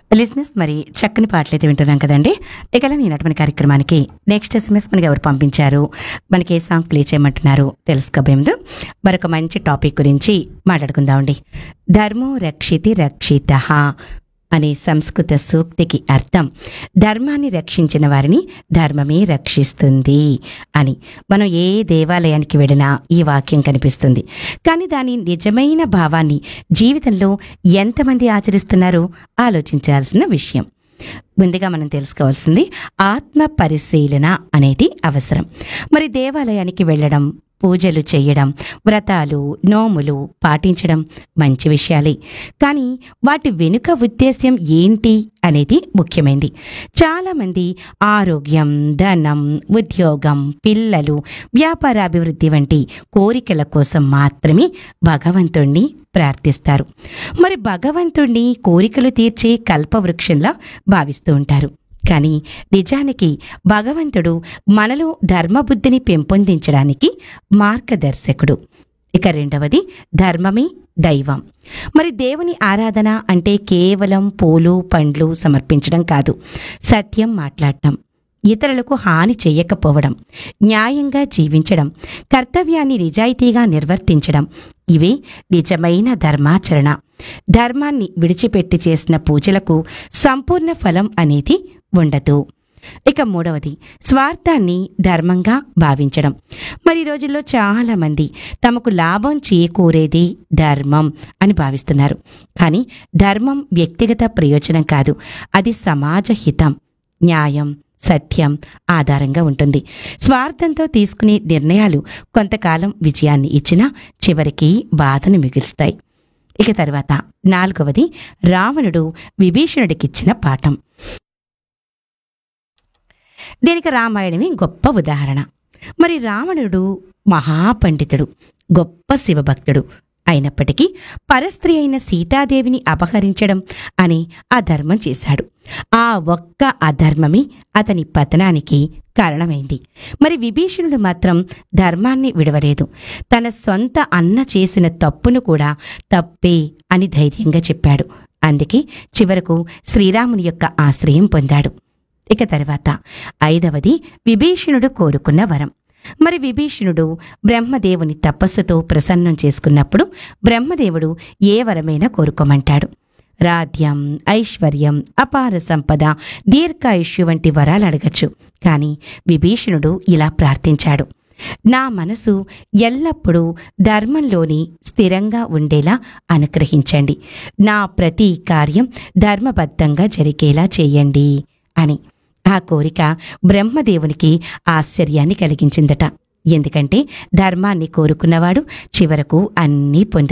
లిజినెస్ మరి చక్కని పాటలు అయితే వింటున్నాం కదండి ఇక ఈనాటి కార్యక్రమానికి నెక్స్ట్ ఎస్ఎంఎస్ మనకి ఎవరు పంపించారు మనకి ఏ సాంగ్ ప్లే చేయమంటున్నారు తెలుసుకోబోయేందు మరొక మంచి టాపిక్ గురించి మాట్లాడుకుందామండి ధర్మో రక్షితి రక్షిత అనే సంస్కృత సూక్తికి అర్థం ధర్మాన్ని రక్షించిన వారిని ధర్మమే రక్షిస్తుంది అని మనం ఏ దేవాలయానికి వెళ్ళినా ఈ వాక్యం కనిపిస్తుంది కానీ దాని నిజమైన భావాన్ని జీవితంలో ఎంతమంది ఆచరిస్తున్నారో ఆలోచించాల్సిన విషయం ముందుగా మనం తెలుసుకోవాల్సింది ఆత్మ పరిశీలన అనేది అవసరం మరి దేవాలయానికి వెళ్ళడం పూజలు చేయడం వ్రతాలు నోములు పాటించడం మంచి విషయాలే కానీ వాటి వెనుక ఉద్దేశ్యం ఏంటి అనేది ముఖ్యమైనది చాలామంది ఆరోగ్యం ధనం ఉద్యోగం పిల్లలు వ్యాపారాభివృద్ధి వంటి కోరికల కోసం మాత్రమే భగవంతుణ్ణి ప్రార్థిస్తారు మరి భగవంతుణ్ణి కోరికలు తీర్చే కల్పవృక్షంలా భావిస్తూ ఉంటారు కానీ నిజానికి భగవంతుడు మనలో ధర్మబుద్ధిని పెంపొందించడానికి మార్గదర్శకుడు ఇక రెండవది ధర్మమే దైవం మరి దేవుని ఆరాధన అంటే కేవలం పూలు పండ్లు సమర్పించడం కాదు సత్యం మాట్లాడటం ఇతరులకు హాని చేయకపోవడం న్యాయంగా జీవించడం కర్తవ్యాన్ని నిజాయితీగా నిర్వర్తించడం ఇవే నిజమైన ధర్మాచరణ ధర్మాన్ని విడిచిపెట్టి చేసిన పూజలకు సంపూర్ణ ఫలం అనేది ఉండదు ఇక మూడవది స్వార్థాన్ని ధర్మంగా భావించడం మరి ఈ రోజుల్లో చాలా మంది తమకు లాభం చేకూరేది ధర్మం అని భావిస్తున్నారు కానీ ధర్మం వ్యక్తిగత ప్రయోజనం కాదు అది సమాజ హితం న్యాయం సత్యం ఆధారంగా ఉంటుంది స్వార్థంతో తీసుకునే నిర్ణయాలు కొంతకాలం విజయాన్ని ఇచ్చినా చివరికి బాధను మిగులుస్తాయి ఇక తర్వాత నాలుగవది రావణుడు విభీషణుడికిచ్చిన పాఠం దీనికి రామాయణమే గొప్ప ఉదాహరణ మరి రావణుడు మహాపండితుడు గొప్ప శివభక్తుడు అయినప్పటికీ పరస్త్రీ అయిన సీతాదేవిని అపహరించడం అనే అధర్మం చేశాడు ఆ ఒక్క అధర్మమే అతని పతనానికి కారణమైంది మరి విభీషణుడు మాత్రం ధర్మాన్ని విడవలేదు తన సొంత అన్న చేసిన తప్పును కూడా తప్పే అని ధైర్యంగా చెప్పాడు అందుకే చివరకు శ్రీరాముని యొక్క ఆశ్రయం పొందాడు ఇక తర్వాత ఐదవది విభీషణుడు కోరుకున్న వరం మరి విభీషణుడు బ్రహ్మదేవుని తపస్సుతో ప్రసన్నం చేసుకున్నప్పుడు బ్రహ్మదేవుడు ఏ వరమైనా కోరుకోమంటాడు రాధ్యం ఐశ్వర్యం అపార సంపద దీర్ఘాయుష్యు వంటి వరాలు అడగచ్చు కానీ విభీషణుడు ఇలా ప్రార్థించాడు నా మనసు ఎల్లప్పుడూ ధర్మంలోని స్థిరంగా ఉండేలా అనుగ్రహించండి నా ప్రతి కార్యం ధర్మబద్ధంగా జరిగేలా చేయండి అని ఆ కోరిక బ్రహ్మదేవునికి ఆశ్చర్యాన్ని కలిగించిందట ఎందుకంటే ధర్మాన్ని కోరుకున్నవాడు చివరకు అన్నీ పొందు